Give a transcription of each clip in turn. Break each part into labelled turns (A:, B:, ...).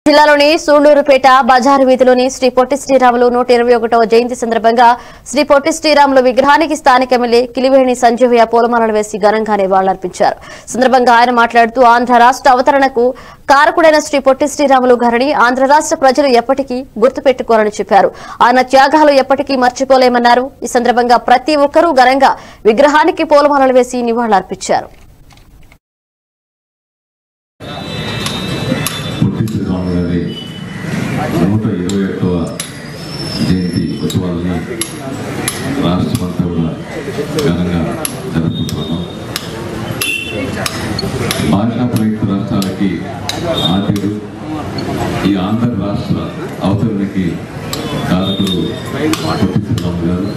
A: జిల్లాలోని సూళ్లూరుపేట బజారు వీధిలోని శ్రీ పొట్టి శ్రీరాములు నూట ఇరవై ఒకటవ జయంతి సందర్భంగా శ్రీ పొట్టి శ్రీరాములు విగ్రహానికి స్థానిక ఎమ్మెల్యే కిలివేణి సంజీవయ్య పూలమాలలు వేసి ఘనంగా నివాళులర్పించారు సందర్భంగా ఆయన మాట్లాడుతూ ఆంధ్ర రాష్ట్ర అవతరణకు కారకుడైన శ్రీ పొట్టి శ్రీరాములు గారిని ఆంధ్ర రాష్ట్ర ప్రజలు ఎప్పటికీ గుర్తుపెట్టుకోవాలని చెప్పారు ఆయన త్యాగాలు ఎప్పటికీ మర్చిపోలేమన్నారు ఈ సందర్భంగా ప్రతి ఒక్కరూ ఘనంగా విగ్రహానికి పూలమాలలు వేసి నివాళులర్పించారు
B: పొట్టి శ్రీరాములు గారి నూట ఇరవై ఒకటవ జయంతి ఉత్సవాలని రాష్ట్రమంతా కూడా ఘనంగా జరుపుకుంటున్నాం భాషా ప్రయుక్త రాష్ట్రాలకి ఆద్యుడు ఈ ఆంధ్ర రాష్ట్ర అవతరణకి కారకుడు పొట్టి శ్రీరాములు గారు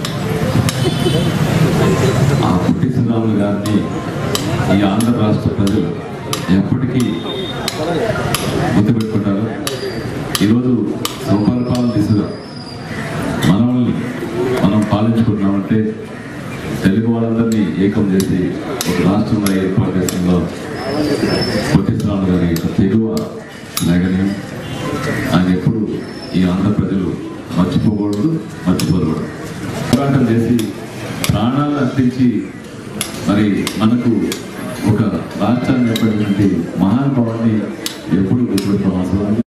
B: ఆ పొట్టి శ్రీరాములు గారిని ఈ ఆంధ్ర రాష్ట్ర ప్రజలు ఎప్పటికీ గుర్తుపెట్టుకుంటారు ఈరోజు స్వపరిపాలన దిశగా మనల్ని మనం పాలించుకుంటున్నామంటే తెలుగు వాళ్ళందరినీ ఏకం చేసి ఒక రాష్ట్రంగా ఏర్పాటు చేసిందో పొట్టిశ్రామ గారి యొక్క తెగువ లేఖనీయం ఆయన ఎప్పుడు ఈ ఆంధ్ర ప్రజలు మర్చిపోకూడదు మర్చిపోకూడదు పోరాటం చేసి ప్రాణాలను అర్పించి మరి మనకు ఒక రాష్ట్రాన్ని ఏర్పడినటువంటి మహానుభావాన్ని ఎప్పుడు గుర్తుపెట్టుకోవడం అవసరం ఉంది